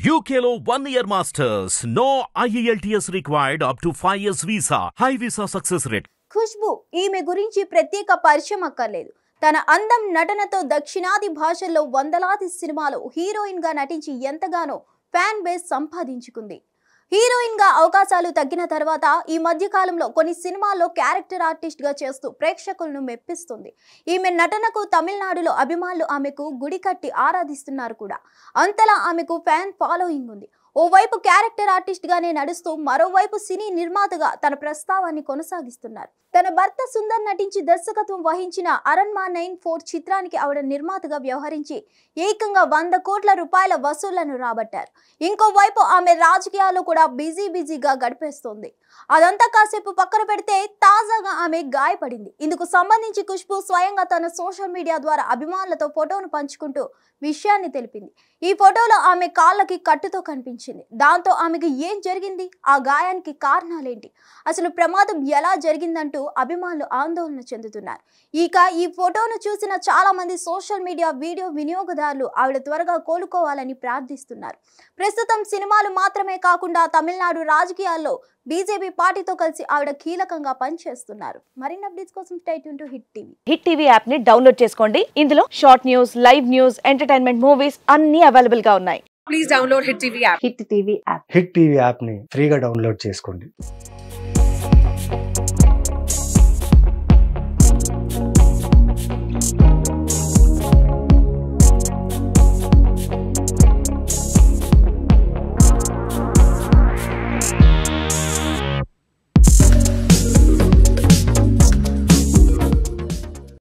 UKLO one year masters. No IELTS required up to 5 years visa. High visa success rate. Khushbu ఈమె గురించి ప్రత్యేక పరిచయం అక్కర్లేదు తన అందం నటనతో దక్షిణాది భాషల్లో వందలాది సినిమాలు హీరోయిన్ గా నటించి ఎంతగానో ఫ్యాన్ బేస్ సంపాదించుకుంది హీరోయిన్ గా అవకాశాలు తగ్గిన తర్వాత ఈ మధ్య కాలంలో కొన్ని సినిమాల్లో క్యారెక్టర్ ఆర్టిస్ట్ గా చేస్తూ ప్రేక్షకులను మెప్పిస్తుంది ఈమె నటనకు తమిళనాడులో అభిమానులు ఆమెకు గుడి కట్టి ఆరాధిస్తున్నారు కూడా అంతలా ఆమెకు ఫ్యాన్ ఫాలోయింగ్ ఉంది ఓవైపు క్యారెక్టర్ ఆర్టిస్ట్ గానే నడుస్తూ మరోవైపు సినీ నిర్మాతగా తన ప్రస్తావాన్ని కొనసాగిస్తున్నారు తన భర్త సుందర్ నటించి దర్శకత్వం వహించిన అరణ్మా నైన్ ఫోర్ చిత్రానికి ఆవిడ నిర్మాతగా వ్యవహరించి ఏకంగా వంద కోట్ల రూపాయల వసూళ్లను రాబట్టారు ఇంకోవైపు ఆమె రాజకీయాల్లో కూడా బిజీ బిజీగా గడిపేస్తోంది అదంతా కాసేపు పక్కన పెడితే తాజాగా ఆమె గాయపడింది ఇందుకు సంబంధించి ఖుష్బు స్వయంగా తన సోషల్ మీడియా ద్వారా అభిమానులతో ఫోటోను పంచుకుంటూ విషయాన్ని తెలిపింది ఈ ఫోటోలో ఆమె కాళ్ళకి కట్టుతో కనిపించింది దాంతో ఆమెకు ఏం జరిగింది ఆ గాయానికి కారణాలేంటి అసలు ప్రమాదం ఎలా జరిగిందంటూ అభిమానులు ఆందోళన చెందుతున్నారు ఇక ఈ ఫోటోను చూసిన చాలా మంది సోషల్ మీడియా వీడియో వినియోగదారులు ఆవిడ త్వరగా కోలుకోవాలని ప్రార్థిస్తున్నారు ప్రస్తుతం సినిమాలు మాత్రమే కాకుండా తమిళనాడు రాజకీయాల్లో బీజేపీ పార్టీతో కలిసి ఆవిడ కీలకంగా పనిచేస్తున్నారు మరిన్ని అప్డేట్స్ కోసం straight to hit TV hit TV app ని డౌన్లోడ్ చేసుకోండి ఇందులో short news live news entertainment movies అన్ని అవైలబుల్ గా ఉన్నాయి please download Hit TV app. Hit TV app hit TV యాప్ని ఫ్రీగా డౌన్లోడ్ చేసుకోండి